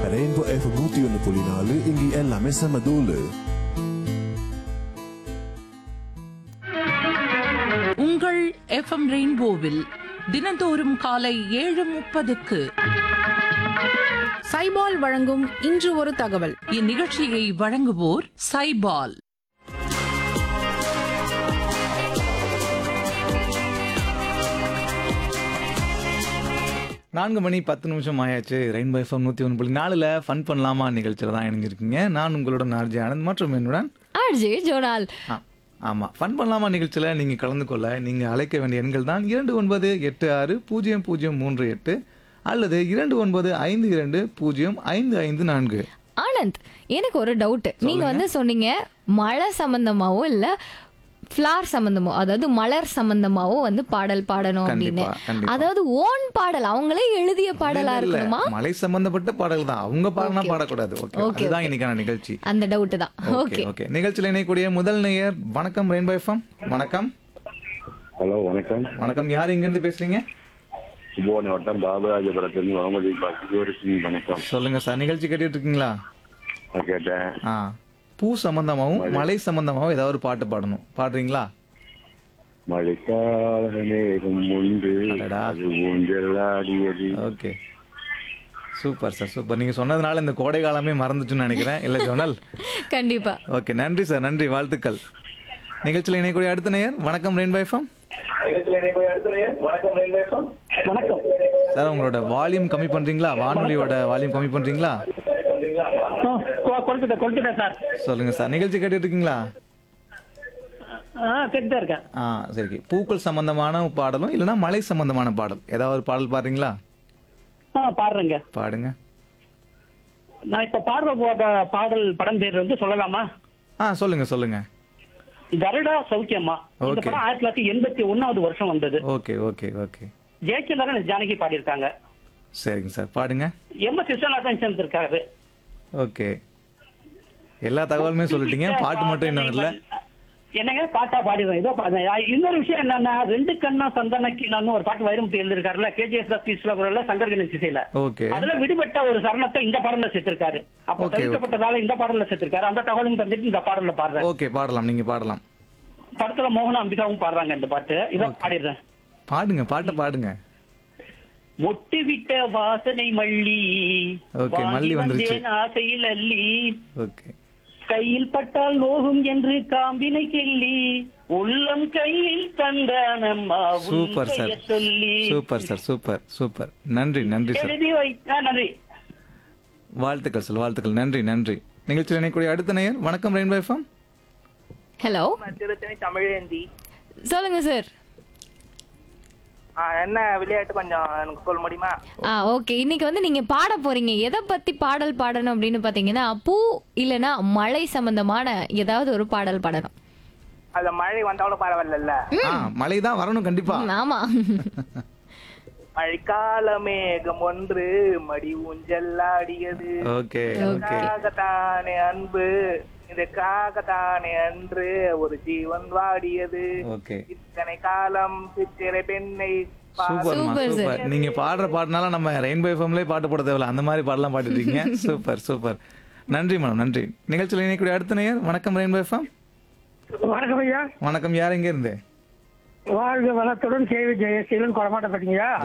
Rainbow F நூத்தி ஒன்னு புள்ளி நாலு இங்க எல்லாமே செம தூளு உங்கள் எஃப்எம் ரெயின்போவில் தினந்தோறும் காலை ஏழு முப்பதுக்கு சைபால் வழங்கும் இன்று ஒரு தகவல் இந்நிகழ்ச்சியை வழங்குவோர் சைபால் நான்கு மணி பத்து நிமிஷம் ஆயாச்சு ரெயின்போ எஃப்எம் நூற்றி ஒன்று புள்ளி நாலில் ஃபன் பண்ணலாமா நிகழ்ச்சியில் தான் இணைஞ்சிருக்கீங்க நான் உங்களுடன் ஆர்ஜி ஆனந்த் மற்றும் என்னுடன் ஆர்ஜே ஜோனால் ஆ ஆமாம் ஃபன் பண்ணலாமா நிகழ்ச்சியில் நீங்கள் கலந்து கொள்ள நீங்கள் அழைக்க வேண்டிய எண்கள் தான் இரண்டு ஒன்பது எட்டு ஆறு பூஜ்ஜியம் பூஜ்ஜியம் மூன்று எட்டு அல்லது இரண்டு ஒன்பது ஐந்து இரண்டு பூஜ்ஜியம் ஐந்து ஐந்து நான்கு ஆனந்த் எனக்கு ஒரு டவுட் நீங்க வந்து சொன்னீங்க மழை சம்பந்தமாவோ இல்ல ஃப்ளார் சம்பந்தமோ அதாவது மலர் சம்பந்தமாவோ வந்து பாடல் பாடணும் அப்படின்னு கண்டிப்பா, கண்டிப்பா. அதாவது ஓன் பாடல் அவங்களே எழுதிய பாடலா இல்ல, இருக்கணுமா மலை சம்பந்தப்பட்ட பாடல் தான் அவங்க பாடினா Okay, பாடக்கூடாது ஓகே Okay, அதுதான் okay. இன்னைக்கான நிகழ்ச்சி அந்த டவுட் தான் ஓகே ஓகே ஓகே நிகழ்ச்சியில் இணையக்கூடிய முதல் நேயர் வணக்கம் ரெயின்போ எஃப்எம் வணக்கம் ஹலோ வணக்கம் வணக்கம் யார் இங்கேருந்து பேசுறீங்க கும்பகோணம் வட்டம் பாபராஜபுரத்துலேருந்து முகமது இக்பால் சிவரிசி வணக்கம் சொல்லுங்க சார் நிகழ்ச்சி கேட்டுட்டு இருக்கீங்களா நான் கேட்டேன் ஆ பூ சம்பந்தமாவும் மலை சம்பந்தமாவும் ஏதாவது ஒரு பாட்டு பாடணும் பாடுறீங்களா மழைக்கால மேகம் உண்டு அடடா. அது ஊஞ்சலாடியது ஓகே சூப்பர் சார் சூப்பர் நீங்க சொன்னதுனால இந்த கோடை காலமே மறந்துச்சுன்னு நினைக்கிறேன் இல்ல ஜோனல் கண்டிப்பா ஓகே நன்றி சார் நன்றி வாழ்த்துக்கள் நிகழ்ச்சியில் இணையக்கூடிய அடுத்த நேயர் வணக்கம் ரெயின் பைஃபம் வணக்கம் சார் உங்களோட வால்யூம் கம்மி பண்றீங்களா வானொலியோட வால்யூம் கம்மி பண்றீங்களா ஆ, கொ- கொடுத்துட்டேன் கொடுத்துட்டேன் சார் சொல்லுங்க சார் நிகழ்ச்சி கேட்டுட்டு இருக்கீங்களா ஆ கேட்டுதான் இருக்கேன் ஆ சரி பூக்கள் சம்பந்தமான பாடலும் இல்லைன்னா மலை சம்பந்தமான பாடல் ஏதாவது ஒரு பாடல் பாடுறீங்களா ஆ பாடுறேங்க பாடுங்க நான் இப்ப பாடுற போ- பாடல் படம் பேர் வந்து சொல்லலாமா ஆ சொல்லுங்க சொல்லுங்க கருடா சௌக்கியம்மா இந்த Okay. படம் ஆயிரத்தி தொள்ளாயிரத்தி எண்பத்தி ஒன்னாவது வருஷம் வந்தது okay okay okay Jayachandran Janaki பாடியிருக்காங்க சரிங்க சார் பாடுங்க எம் எஸ் விஸ்வநாதன் சேர்ந்திருக்காரு ஓகே எல்லா தகவலுமே சொல்லிட்டீங்க பாட்டு மட்டும் இன்னும் வரல என்னங்க பாட்டா பாடிடுறேன் இதோ பாடுறேன். ஆ, இன்னொரு விஷயம் என்னன்னா ரெண்டு கண்ணா சந்தனக்கின்னு ஒரு பாட்டு வைரமுத்து எழுதிருக்காருல்ல கேஜிஎஸ் தாஸ் ஈஸ்வரகுரல்ல சங்கர் கணேஷ் இசையில ஓகே அதுல விடுபட்ட ஒரு சரணத்தை இந்த பாடல்ல சேர்த்திருக்காரு அப்ப Okay, okay. தவிர்க்கப்பட்டதால இந்த பாடல்ல சேர்த்திருக்காரு அந்த தகவலும் தந்துட்டு இந்த பாடல்ல பாடுறேன் ஓகே பாடலாம் நீங்க பாடலாம் படத்துல மோகன அம்பிகாவும் பாடுறாங்க இந்த பாட்டு இதை பாடிடுறேன் பாடுங்க பாட்டை பாடுங்க மொட்டு விட்ட வாசனை மல்லி Okay, மல்லி வாங்கி வந்துருச்சு. வந்தேன் ஆசையில் அள்ளி ஓகே கையில் பட்டால் நோகும் என்று காம்பினை கிள்ளி உள்ளம் கையில் தந்தானம்மா உன் சூப்பர் சார் பெயர் சொல்லி சூப்பர் சார் சூப்பர் சூப்பர் நன்றி நன்றி சார் எழுதி வை ஆ, நன்றி வாழ்த்துக்கள் சார் வாழ்த்துக்கள் நன்றி நன்றி நிகழ்ச்சியில் இணையக்கூடிய அடுத்த நேயர் வணக்கம் rainbow FM hello Tiruttani Tamilendhi சொல்லுங்க சார் ஆ, என்ன விளையாட்டு கொஞ்சம் எனக்கு சொல்ல முடியுமா ஆ ஓகே இன்னைக்கு வந்து நீங்க பாட போறீங்க எதை பத்தி பாடல் பாடணும் அப்படின்னு பாத்தீங்கன்னா பூ இல்லனா மழை சம்பந்தமான ஏதாவது ஒரு பாடல் பாடணும் அது மழை வந்தாலும் பரவாயில்ல ஆ மழை தான் வரணும் கண்டிப்பா ம், ஆமா மழைக்கால மேகம் ஒன்று மடி ஊஞ்சல்லாடியது ஓகே ஓகே இதற்காகத்தானே அன்பு இதற்காகத்தானே அன்று ஒரு ஜீவன் வாடியது ஓகே இத்தனை காலம் சித்திரை பெண்ணை சூப்பர்மா Super, sir. சூப்பர் நீங்க பாடுற பாட்டுனால நம்ம ரெயின்போ எஃப்எம்லேயே பாட்டு போட தேவையில்ல அந்த மாதிரி பாடலாம் பாடிட்டு இருக்கீங்க சூப்பர் சூப்பர் நன்றி மேடம் நன்றி நிகழ்ச்சியில் இணையக்கூடிய அடுத்த நேயர் வணக்கம் ரெயின்போ எஃப்எம் வணக்கம் ஐயா வணக்கம் யார் எங்க இருந்து வாழ்க வளத்துடன் சேவை ஜெயசீலன் கொடமாட்டப்பட்டீங்க